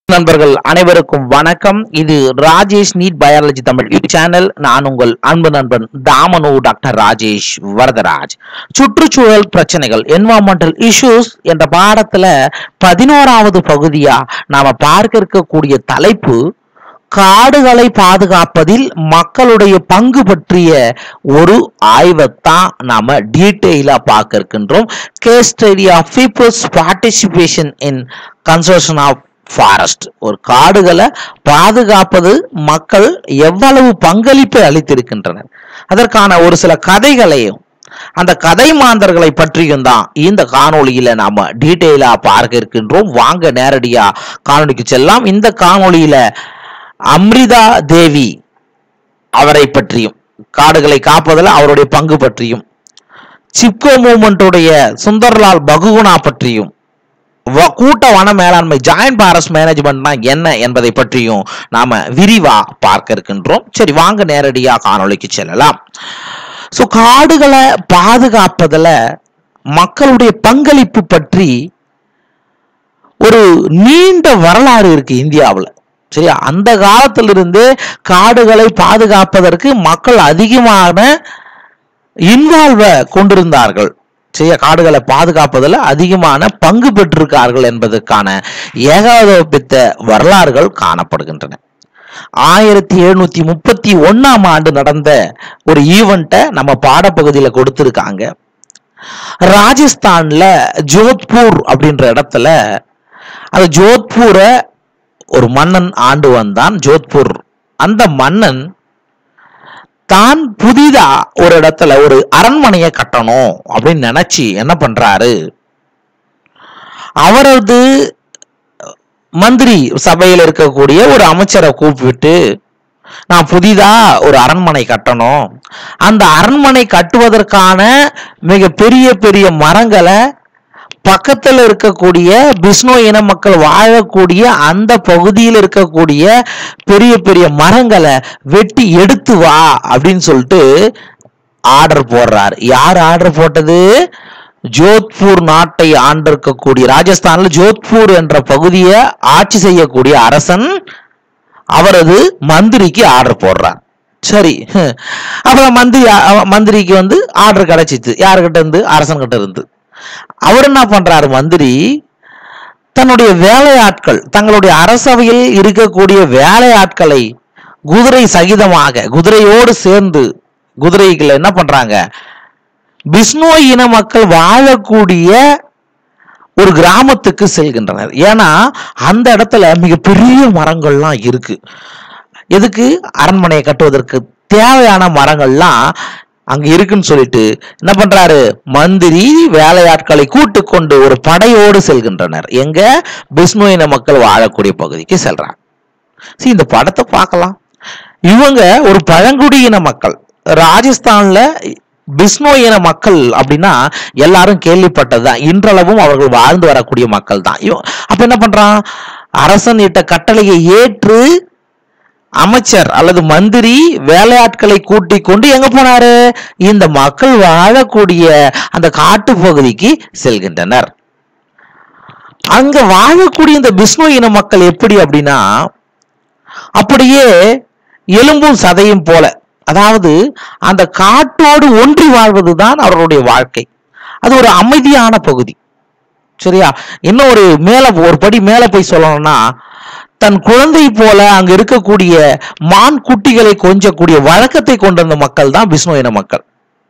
நண்பர்கள் அனைவருக்கும் வணக்கம் இது Rajesh NEET biology Tamil YouTube channel நான் உங்கள் அன்பு நண்பன் தாமனு டாக்டர் ராஜேஷ் வரதராஜ் சுற்றுச்சூழல் பிரச்சனைகள் என்வாமெண்டல் இஷ்யூஸ் என்ற பாடத்துல பதினோராவது பகுதியா நாம பார்க்க இருக்கக்கூடிய தலைப்பு காடுகளை பாதுகாப்பதில் மக்களுடைய பங்கு பற்றிய ஒரு ஆய்வைத்தான் நாம டீட்டெயிலா பார்க்க இருக்கின்றோம் case study of peoples participation in conservation of forest ஒரு காடுகளை பாதுகாப்பது மக்கள் எவ்வளவு பங்களிப்பை அளித்திருக்கின்றனர் அதற்கான ஒரு சில கதைகளையும் அந்த கதை மாந்தர்களை பற்றியும் தான் இந்த காணொளியில நாம டீட்டெயிலா பார்க்க இருக்கின்றோம் வாங்க நேரடியா காணொளிக்கு செல்லலாம் இந்த காணொளியில அம்ரிதா தேவி அவரை பற்றியும் காடுகளை காப்பதில் அவருடைய பங்கு பற்றியும் சிப்கோ மூமெண்ட்டுடைய சுந்தர்லால் பகுகுணா பற்றியும் வ- கூட்ட வன மேலாண்மை ஜாயிண்ட் ஃபாரஸ்ட் மேனேஜ்மெண்ட்னா என்ன என்பதை பற்றியும் நாம விரிவா பார்க்க இருக்கின்றோம் சரி வாங்க நேரடியா காணொளிக்கு செல்லலாம் ஸோ காடுகளை பாதுகாப்பதுல மக்களுடைய பங்களிப்பு பற்றி ஒரு நீண்ட வரலாறு இருக்கு இந்தியாவில் சரியா அந்த காலத்திலிருந்தே காடுகளை பாதுகாப்பதற்கு மக்கள் அதிகமான இன்வால்வ கொண்டிருந்தார்கள் சரியா காடுகளை பாதுகாப்பதில் அதிகமான பங்கு பெற்றிருக்கார்கள் என்பதற்கான ஏகாதோபித்த வரலாறுகள் காணப்படுகின்றன ஆயிரத்தி எழுநூத்தி முப்பத்தி ஒன்னாம் ஆண்டு நடந்த ஒரு ஈவெண்ட்டை நம்ம பாடப்பகுதியில் கொடுத்திருக்காங்க ராஜஸ்தான்ல ஜோத்பூர் அப்படின்ற இடத்துல அந்த ஜோத்பூரை ஒரு மன்னன் ஆண்டு வந்தான் ஜோத்பூர் அந்த மன்னன் தான் புதிதா ஒரு இடத்துல ஒரு அரண்மனையை கட்டணும் அப்படின்னு நினைச்சு என்ன பண்றாரு அவரது மந்திரி சபையில் இருக்கக்கூடிய ஒரு அமைச்சரை கூப்பிட்டு நான் புதிதா ஒரு அரண்மனை கட்டணும் அந்த அரண்மனை கட்டுவதற்கான மிக பெரிய பெரிய மரங்களை பக்கத்தில் இருக்கக்கூடிய பிஸ்னோ இன மக்கள் வாழக்கூடிய அந்த பகுதியில் இருக்கக்கூடிய பெரிய பெரிய மரங்களை வெட்டி எடுத்து வா அப்படின்னு சொல்லிட்டு ஆர்டர் போடுறார் யார் ஆர்டர் போட்டது ஜோத்பூர் நாட்டை ஆண்டிருக்கக்கூடிய ராஜஸ்தான்ல ஜோத்பூர் என்ற பகுதியை ஆட்சி செய்யக்கூடிய அரசன் அவரது மந்திரிக்கு ஆர்டர் போடுறார் சரி ஹம். அப்புறம் மந்திரி அவ- மந்திரிக்கு வந்து ஆர்டர் கிடைச்சிச்சு யாருக்கிட்ட இருந்து அரசன் கிட்ட இருந்து அவர் என்ன பண்றாரு மந்திரி தன்னுடைய வேலையாட்கள் தங்களுடைய அரசவையில் இருக்கக்கூடிய வேலையாட்களை குதிரை சகிதமாக குதிரையோடு சேர்ந்து குதிரைகளை என்ன பண்றாங்க பிஸ்னோ இன மக்கள் வாழக்கூடிய ஒரு கிராமத்துக்கு செல்கின்றனர் ஏன்னா அந்த இடத்துல மிகப்பெரிய மரங்கள்லாம் இருக்கு எதுக்கு அரண்மனையை கட்டுவதற்கு தேவையான மரங்கள்லாம் அங்க இருக்குன்னு சொல்லிட்டு என்ன பண்றாரு மந்திரி வேலையாட்களை கூட்டு கொண்டு ஒரு படையோடு செல்கின்றனர் எங்க பிஸ்னோ இன மக்கள் வாழக்கூடிய பகுதிக்கு செல்றாங்க சரி இந்த படத்தை பார்க்கலாம் இவங்க ஒரு பழங்குடியின மக்கள் ராஜஸ்தான்ல பிஸ்னோ இன மக்கள் அப்படின்னா எல்லாரும் கேள்விப்பட்டதுதான் இன்றளவும் அவர்கள் வாழ்ந்து வரக்கூடிய மக்கள் தான் இவன் அப்ப என்ன பண்றான் அரசன் இட்ட கட்டளையை ஏற்று அமைச்சர் அல்லது மந்திரி வேலையாட்களை கூட்டிக் கொண்டு எங்க போனாரு இந்த மக்கள் வாழக்கூடிய அந்த காட்டு பகுதிக்கு செல்கின்றனர் அங்க வாழக்கூடிய இந்த பிஸ்னோ இன மக்கள் எப்படி அப்படின்னா அப்படியே எலும்பும் சதையும் போல அதாவது அந்த காட்டோடு ஒன்றி வாழ்வதுதான் அவர்களுடைய வாழ்க்கை அது ஒரு அமைதியான பகுதி சரியா இன்னும் ஒரு மேல ஒரு படி மேல போய் சொல்லணும்னா தன் குழந்தை போல அங்க இருக்கக்கூடிய மான் குட்டிகளை கொஞ்சக்கூடிய வழக்கத்தை கொண்டிருந்த மக்கள் தான் பிஸ்னோ இன மக்கள்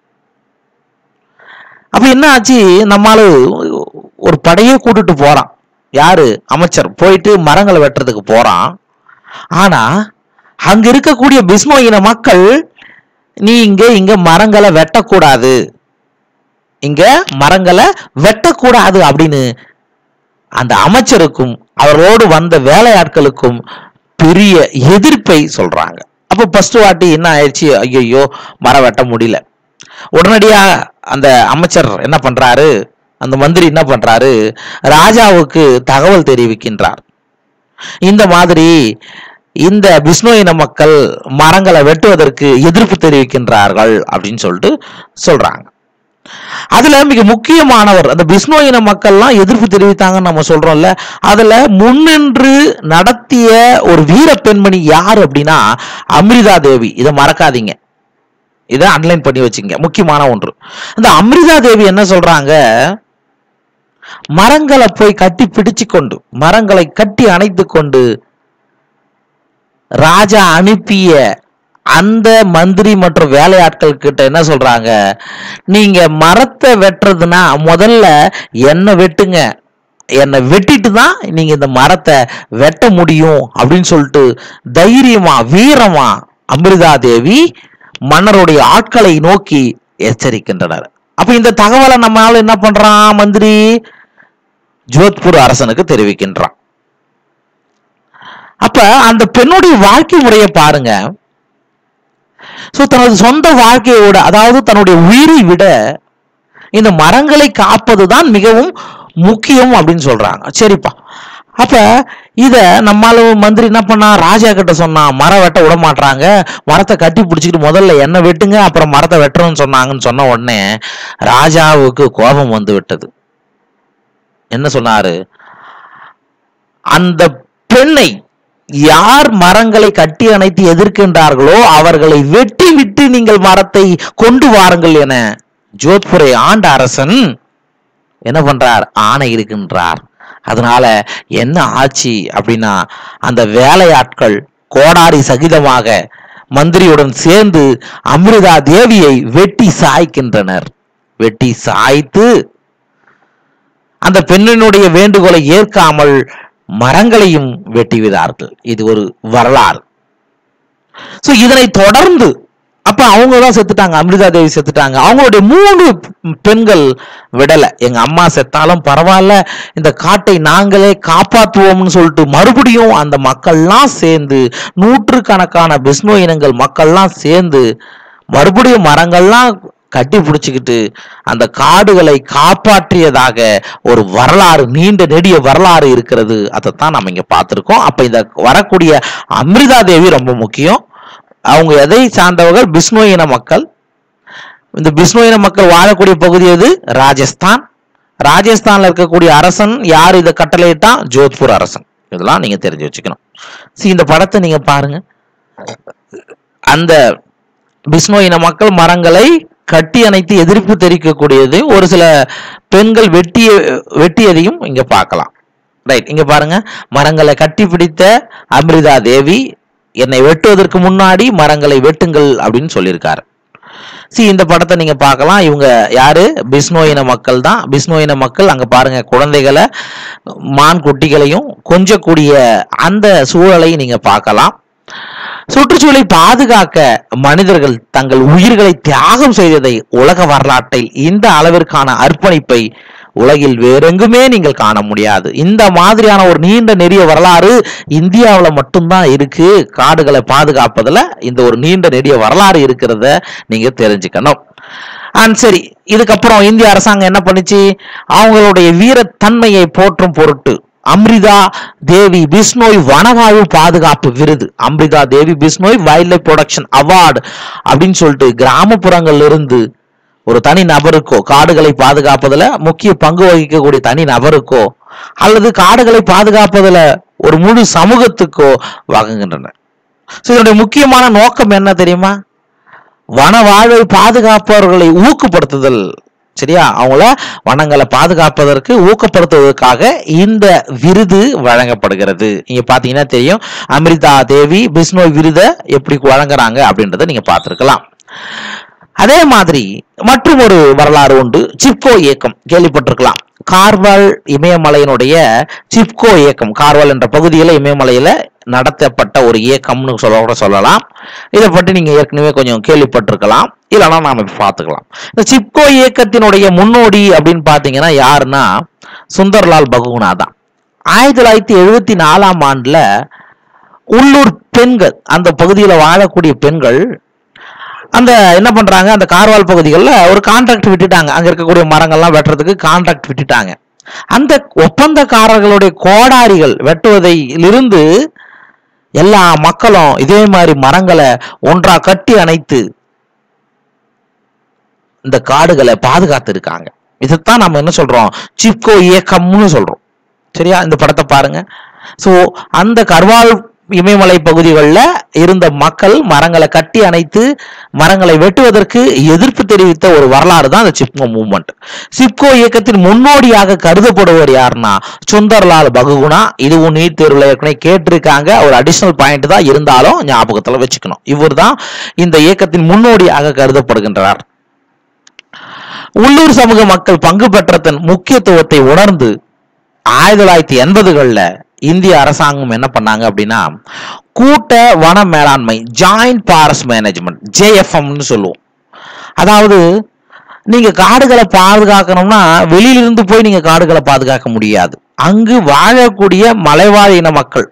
அப்ப என்ன ஆச்சு நம்மால ஒரு படையே கூட்டிட்டு போறான் யாரு அமைச்சர் போயிட்டு மரங்களை வெட்டுறதுக்கு போறான் ஆனா அங்க இருக்கக்கூடிய பிஸ்னோ இன மக்கள் நீ இங்க இங்க மரங்களை வெட்டக்கூடாது இங்க மரங்களை வெட்டக்கூடாது அப்படின்னு அந்த அமைச்சருக்கும் அவரோடு வந்த வேலையாட்களுக்கும் பெரிய எதிர்ப்பை சொல்றாங்க அப்போ ஃபர்ஸ்ட் வாட்டி என்ன ஆயிடுச்சு ஐயோ மரம் வெட்ட முடியல உடனடியா அந்த அமைச்சர் என்ன பண்றாரு அந்த மந்திரி என்ன பண்றாரு ராஜாவுக்கு தகவல் தெரிவிக்கின்றார் இந்த மாதிரி இந்த பிஸ்னோ இன மக்கள் மரங்களை வெட்டுவதற்கு எதிர்ப்பு தெரிவிக்கின்றார்கள் அப்படின்னு சொல்லிட்டு சொல்றாங்க அதுல மிக முக்கியமானவர் அந்த பிஸ்னோயின மக்கள்லாம் எதிர்ப்பு தெரிவித்தாங்கன்னு நம்ம சொல்றோம்ல அதுல முன்னின்று நடத்திய ஒரு வீர பெண்மணி யார் அப்படின்னா அமிர்தா தேவி இதை மறக்காதீங்க இதை அன்லைன் பண்ணி வச்சுங்க முக்கியமான ஒன்று அந்த அமிர்தா தேவி என்ன சொல்றாங்க மரங்களை போய் கட்டி பிடிச்சு கொண்டு மரங்களை கட்டி அணைத்து கொண்டு ராஜா அனுப்பிய அந்த மந்திரி மற்றும் வேலையாட்கள் கிட்ட என்ன சொல்றாங்க நீங்க மரத்தை வெட்டுறதுன்னா முதல்ல என்ன வெட்டுங்க என்னை வெட்டிட்டு தான் நீங்க இந்த மரத்தை வெட்ட முடியும் அப்படின்னு சொல்லிட்டு தைரியமா வீரமா அமிர்தா தேவி மன்னருடைய ஆட்களை நோக்கி எச்சரிக்கின்றனர் அப்ப இந்த தகவலை நம்மளால என்ன பண்றான் மந்திரி ஜோத்பூர் அரசனுக்கு தெரிவிக்கின்றான் அப்ப அந்த பெண்ணுடைய வாழ்க்கை முறையை பாருங்க சோ தனது சொந்த வாழ்க்கையோட அதாவது தன்னுடைய உயிரை விட இந்த மரங்களை காப்பதுதான் மிகவும் முக்கியம் அப்படின்னு சொல்றாங்க சரிப்பா அப்ப இத நம்மால மந்திரி என்ன பண்ணா ராஜா கிட்ட சொன்னா மரம் வெட்ட விட மாட்டாங்க மரத்தை கட்டி பிடிச்சிக்கிட்டு முதல்ல என்ன வெட்டுங்க அப்புறம் மரத்தை வெட்டுறோம்னு சொன்னாங்கன்னு சொன்ன உடனே ராஜாவுக்கு கோபம் வந்து விட்டது என்ன சொன்னாரு அந்த பெண்ணை யார் மரங்களை கட்டி அணைத்து எதிர்க்கின்றார்களோ அவர்களை வெட்டி விட்டு நீங்கள் மரத்தை கொண்டு வாருங்கள் என ஜோத்புரை ஆண்ட அரசன் என்ன பண்றார் ஆணை இருக்கின்றார் அதனால என்ன ஆச்சு அப்படின்னா அந்த வேலையாட்கள் கோடாரி சகிதமாக மந்திரியுடன் சேர்ந்து அமிர்தா தேவியை வெட்டி சாய்க்கின்றனர் வெட்டி சாய்த்து அந்த பெண்ணினுடைய வேண்டுகோளை ஏற்காமல் மரங்களையும் வெட்டிவிதார்கள் இது ஒரு வரலாறு சோ இதனை தொடர்ந்து அப்ப அவங்க தான் செத்துட்டாங்க அமிர்தா தேவி செத்துட்டாங்க அவங்களுடைய மூணு பெண்கள் விடல எங்க அம்மா செத்தாலும் பரவாயில்ல இந்த காட்டை நாங்களே காப்பாற்றுவோம்னு சொல்லிட்டு மறுபடியும் அந்த மக்கள்லாம் சேர்ந்து நூற்றுக்கணக்கான பிஸ்னோ இனங்கள் மக்கள்லாம் சேர்ந்து மறுபடியும் மரங்கள்லாம் கட்டி பிடிச்சிக்கிட்டு அந்த காடுகளை காப்பாற்றியதாக ஒரு வரலாறு நீண்ட நெடிய வரலாறு இருக்கிறது அதைத்தான் நம்ம இங்க பார்த்திருக்கோம் அப்ப இந்த வரக்கூடிய அமிர்தா தேவி ரொம்ப முக்கியம் அவங்க எதை சார்ந்தவர்கள் பிஸ்னோ இன மக்கள் இந்த பிஸ்னோ இன மக்கள் வாழக்கூடிய பகுதி எது ராஜஸ்தான் ராஜஸ்தான்ல இருக்கக்கூடிய அரசன் யார் இதை கட்டளையிட்டான் ஜோத்பூர் அரசன் இதெல்லாம் நீங்க தெரிஞ்சு வச்சுக்கணும் சரி இந்த படத்தை நீங்க பாருங்க அந்த பிஸ்னோ இன மக்கள் மரங்களை கட்டி அணைத்து எதிர்ப்பு தெரிவிக்கக்கூடியது ஒரு சில பெண்கள் வெட்டிய வெட்டியதையும் இங்க பார்க்கலாம் ரைட் இங்க பாருங்க மரங்களை கட்டி பிடித்த அமிர்தா தேவி என்னை வெட்டுவதற்கு முன்னாடி மரங்களை வெட்டுங்கள் அப்படின்னு சொல்லியிருக்காரு சி இந்த படத்தை நீங்க பார்க்கலாம் இவங்க யாரு பிஸ்னோ இன மக்கள் தான் பிஸ்னோ இன மக்கள் அங்க பாருங்க குழந்தைகளை மான் குட்டிகளையும் கொஞ்சக்கூடிய அந்த சூழலை நீங்க பார்க்கலாம் சுற்றுச்சூழலை பாதுகாக்க மனிதர்கள் தங்கள் உயிர்களை தியாகம் செய்ததை உலக வரலாற்றில் இந்த அளவிற்கான அர்ப்பணிப்பை உலகில் வேறெங்குமே நீங்கள் காண முடியாது இந்த மாதிரியான ஒரு நீண்ட நெறிய வரலாறு இந்தியாவில் மட்டும்தான் இருக்கு காடுகளை பாதுகாப்பதுல இந்த ஒரு நீண்ட நெடிய வரலாறு இருக்கிறத நீங்க தெரிஞ்சுக்கணும் அண்ட் சரி இதுக்கப்புறம் இந்திய அரசாங்கம் என்ன பண்ணுச்சு அவங்களுடைய வீரத்தன்மையை போற்றும் பொருட்டு அம்ரிதா தேவி பிஸ்னோய் வனவாயு பாதுகாப்பு விருது Amrita Devi Bishnoi wildlife protection award அப்படின்னு சொல்லிட்டு கிராமப்புறங்கள்ல இருந்து ஒரு தனி நபருக்கோ காடுகளை பாதுகாப்பதுல முக்கிய பங்கு வகிக்கக்கூடிய தனி நபருக்கோ அல்லது காடுகளை பாதுகாப்பதுல ஒரு முழு சமூகத்துக்கோ வழங்குகின்றன So, இதனுடைய முக்கியமான நோக்கம் என்ன தெரியுமா வன வாழ்வை பாதுகாப்பவர்களை ஊக்கப்படுத்துதல் சரியா அவங்கள வனங்களை பாதுகாப்பதற்கு ஊக்கப்படுத்துவதற்காக இந்த விருது வழங்கப்படுகிறது நீங்க பாத்தீங்கன்னா தெரியும் அமிர்தா தேவி பிஸ்னோய் விருதை எப்படி வழங்குறாங்க அப்படின்றத நீங்க பார்த்திருக்கலாம் அதே மாதிரி மற்றும் ஒரு வரலாறு உண்டு சிப்கோ இயக்கம் கேள்விப்பட்டிருக்கலாம் கார்வால் இமயமலையினுடைய சிப்கோ இயக்கம் கார்வால் என்ற பகுதியில் இமயமலையில நடத்தப்பட்ட ஒரு இயக்கம்னு சொல்ல கூட சொல்லலாம் இதை பற்றி நீங்க ஏற்கனவே கொஞ்சம் கேள்விப்பட்டிருக்கலாம் இல்லைன்னா நாம இப்ப பார்த்துக்கலாம் இந்த சிப்கோ இயக்கத்தினுடைய முன்னோடி அப்படின்னு பார்த்தீங்கன்னா யாருன்னா சுந்தர்லால் பகுகுனா தான் ஆயிரத்தி தொள்ளாயிரத்தி எழுபத்தி நாலாம் ஆண்டுல உள்ளூர் பெண்கள் அந்த பகுதியில் வாழக்கூடிய பெண்கள் அந்த என்ன பண்றாங்க அந்த கார்வால் பகுதிகளில் ஒரு கான்ட்ராக்ட் விட்டுட்டாங்க அங்க இருக்கக்கூடிய மரங்கள்லாம் வெட்டுறதுக்கு கான்ட்ராக்ட் விட்டுட்டாங்க அந்த ஒப்பந்தக்காரர்களுடைய கோடாரிகள் வெட்டுவதிலிருந்து எல்லா மக்களும் இதே மாதிரி மரங்களை ஒன்றா கட்டி அணைத்து இந்த காடுகளை பாதுகாத்து இருக்காங்க இதைத்தான் நம்ம என்ன சொல்றோம் சிப்கோ இயக்கம்னு சொல்றோம் சரியா இந்த படத்தை பாருங்க ஸோ அந்த கர்வால் இமயமலை பகுதிகளில் இருந்த மக்கள் மரங்களை கட்டி அணைத்து மரங்களை வெட்டுவதற்கு எதிர்ப்பு தெரிவித்த ஒரு வரலாறு தான் அந்த சிப்கோ மூவ்மெண்ட் சிப்கோ இயக்கத்தின் முன்னோடியாக கருதப்படுவர் யாருன்னா சுந்தர்லால் பகுகுணா இதுவும் நீட் தேர்வுல ஏற்கனவே கேட்டிருக்காங்க ஒரு அடிஷனல் பாயிண்ட் தான் இருந்தாலும் ஞாபகத்துல வச்சுக்கணும் இவர் தான் இந்த இயக்கத்தின் முன்னோடியாக கருதப்படுகின்றார் உள்ளூர் சமூக மக்கள் பங்கு பெற்றதன் முக்கியத்துவத்தை உணர்ந்து ஆயிரத்தி தொள்ளாயிரத்தி எண்பதுகளில் இந்திய அரசாங்கம் என்ன பண்ணாங்க அப்படின்னா கூட்ட வன மேலாண்மை ஜாயிண்ட் ஃபாரஸ்ட் மேனேஜ்மெண்ட் ஜேஎஃப்எம்னு சொல்லுவோம் அதாவது நீங்க காடுகளை பாதுகாக்கணும்னா வெளியிலிருந்து போய் நீங்க காடுகளை பாதுகாக்க முடியாது அங்கு வாழக்கூடிய மலைவாழ் இன மக்கள்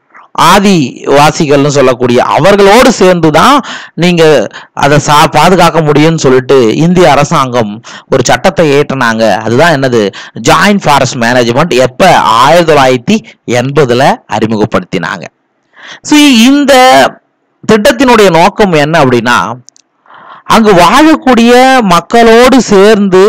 ஆதிவாசிகள்னு சொல்லக்கூடிய அவர்களோடு சேர்ந்து தான் நீங்க அதை சா பாதுகாக்க முடியும்னு சொல்லிட்டு இந்திய அரசாங்கம் ஒரு சட்டத்தை ஏற்றினாங்க அதுதான் என்னது ஜாயிண்ட் ஃபாரஸ்ட் மேனேஜ்மெண்ட் எப்ப ஆயிரத்தி தொள்ளாயிரத்தி எண்பதுல அறிமுகப்படுத்தினாங்க ஸோ இந்த திட்டத்தினுடைய நோக்கம் என்ன அப்படின்னா அங்கு வாழக்கூடிய மக்களோடு சேர்ந்து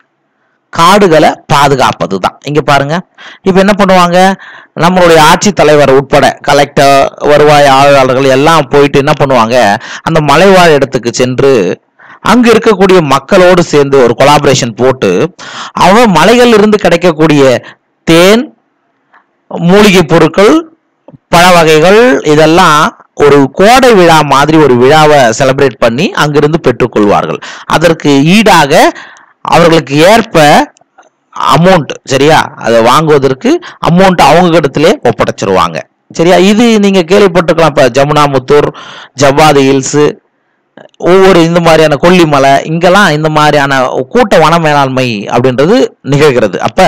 காடுகளை பாதுகாப்பது தான் இங்க பாருங்க இப்ப என்ன பண்ணுவாங்க நம்மளுடைய ஆட்சித்தலைவர் உட்பட கலெக்டர் வருவாய் ஆய்வாளர்கள் எல்லாம் போயிட்டு என்ன பண்ணுவாங்க அந்த மலைவாழ் இடத்துக்கு சென்று அங்க இருக்கக்கூடிய மக்களோடு சேர்ந்து ஒரு கொலாபரேஷன் போட்டு அவன் மலைகள் இருந்து கிடைக்கக்கூடிய தேன் மூலிகை பொருட்கள் பழ வகைகள் இதெல்லாம் ஒரு கோடை விழா மாதிரி ஒரு விழாவை செலிப்ரேட் பண்ணி அங்கிருந்து பெற்றுக்கொள்வார்கள் அதற்கு ஈடாக அவர்களுக்கு ஏற்ப அமௌண்ட் சரியா அதை வாங்குவதற்கு அமௌண்ட் அவங்க இடத்திலே ஒப்படைச்சிருவாங்க சரியா இது நீங்க கேள்விப்பட்டிருக்கலாம் இப்ப ஜமுனாமுத்தூர் ஜவ்வாது ஹில்ஸ் ஒவ்வொரு இந்த மாதிரியான கொல்லிமலை இங்கெல்லாம் இந்த மாதிரியான கூட்ட வன மேலாண்மை அப்படின்றது நிகழ்கிறது அப்ப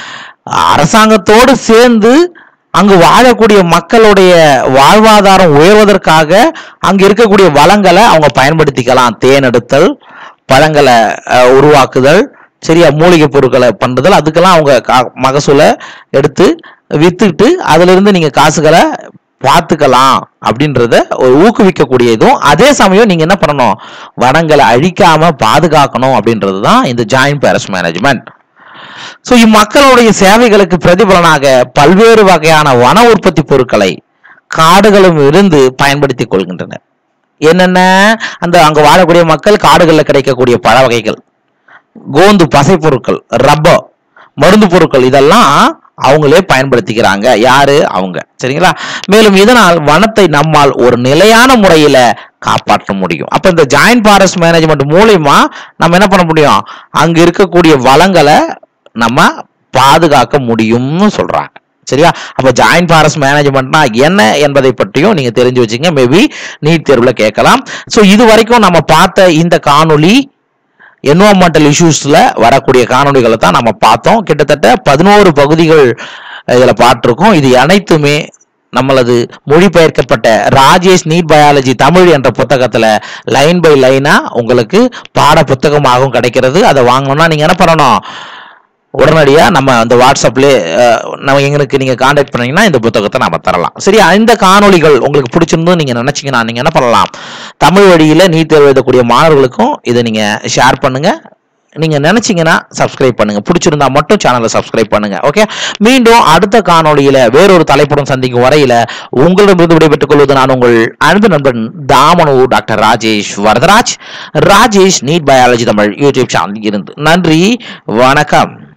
அரசாங்கத்தோடு சேர்ந்து அங்கு வாழக்கூடிய மக்களுடைய வாழ்வாதாரம் உயர்வதற்காக அங்கு இருக்கக்கூடிய வளங்களை அவங்க பயன்படுத்திக்கலாம் தேன் எடுத்தல் பழங்களை அஹ், உருவாக்குதல் சரியா மூலிகை பொருட்களை பண்றதல் அதுக்கெல்லாம் அவங்க கா- மகசூலை எடுத்து வித்துட்டு அதுல இருந்து நீங்க காசுகளை பார்த்துக்கலாம் அப்படின்றத ஒரு ஊக்குவிக்கக்கூடிய இதுவும் அதே சமயம் நீங்க என்ன பண்ணணும் வனங்களை அழிக்காம பாதுகாக்கணும் அப்படின்றது தான் இந்த ஜாயிண்ட் பேரஸ் மேனேஜ்மெண்ட் ஸோ இம்மக்களுடைய சேவைகளுக்கு பிரதிபலனாக பல்வேறு வகையான வன உற்பத்தி பொருட்களை காடுகளும் இருந்து பயன்படுத்திக் கொள்கின்றனர் என்னென்ன அந்த அங்க வாழக்கூடிய மக்கள் காடுகளில் கிடைக்கக்கூடிய பழ வகைகள் கோந்து பசை பொருட்கள் ரப்பர் மருந்து பொருட்கள் இதெல்லாம் அவங்களே பயன்படுத்திக்கிறாங்க யாரு அவங்க சரிங்களா மேலும் இதனால் வனத்தை நம்மால் ஒரு நிலையான முறையில காப்பாற்ற முடியும் அப்ப இந்த ஜாயிண்ட் ஃபாரஸ்ட் மேனேஜ்மெண்ட் மூலியமா நம்ம என்ன பண்ண முடியும் அங்க இருக்கக்கூடிய வளங்களை நம்ம பாதுகாக்க முடியும்னு சொல்றாங்க சரியா அப்ப ஜாயிண்ட் ஃபாரஸ்ட் மேனேஜ்மெண்ட்னா என்ன என்பதை பற்றியும் நீங்க தெரிஞ்சு வச்சுங்க மேபி நீட் தேர்வுல கேட்கலாம் ஸோ இது வரைக்கும் நம்ம பார்த்த இந்த காணொளி என்வரன்மெண்டல் இஷ்யூஸ்ல வரக்கூடிய காணொளிகளை தான் நம்ம பார்த்தோம் கிட்டத்தட்ட பதினோரு பகுதிகள் இதுல பார்த்திருக்கோம் இது அனைத்துமே நம்மளது மொழிபெயர்க்கப்பட்ட ராஜேஷ் நீட் பயாலஜி தமிழ் என்ற புத்தகத்துல லைன் பை லைனா உங்களுக்கு பாட புத்தகமாகவும் கிடைக்கிறது அதை வாங்கணும்னா நீங்க என்ன பண்ணணும் உடனடியா நம்ம அந்த வாட்ஸ்அப்லேயே அஹ், நம்ம எங்களுக்கு நீங்க காண்டாக்ட் பண்ணீங்கன்னா இந்த புத்தகத்தை நாம தரலாம் சரி இந்த காணொளிகள் உங்களுக்கு பிடிச்சிருந்தும் நீங்க நினைச்சீங்கன்னா நீங்க என்ன பண்ணலாம் தமிழ் வழியில நீட் தேர்வு எழுதக்கூடிய மாணவர்களுக்கும் இதை நீங்க ஷேர் பண்ணுங்க நீங்க நினைச்சீங்கன்னா சப்ஸ்கிரைப் பண்ணுங்க பிடிச்சிருந்தா மட்டும் சேனலை சப்ஸ்கிரைப் பண்ணுங்க ஓகே மீண்டும் அடுத்த காணொளியில வேறொரு தலைப்புடன் சந்திக்கும் வரையில உங்களிடமிருந்து விடைபெற்றுக் கொள்வது நான் உங்கள் அன்பு நண்பன் தாமனு doctor Rajesh Varadaraj Rajesh NEET biology Tamil YouTube channel இருந்து நன்றி வணக்கம்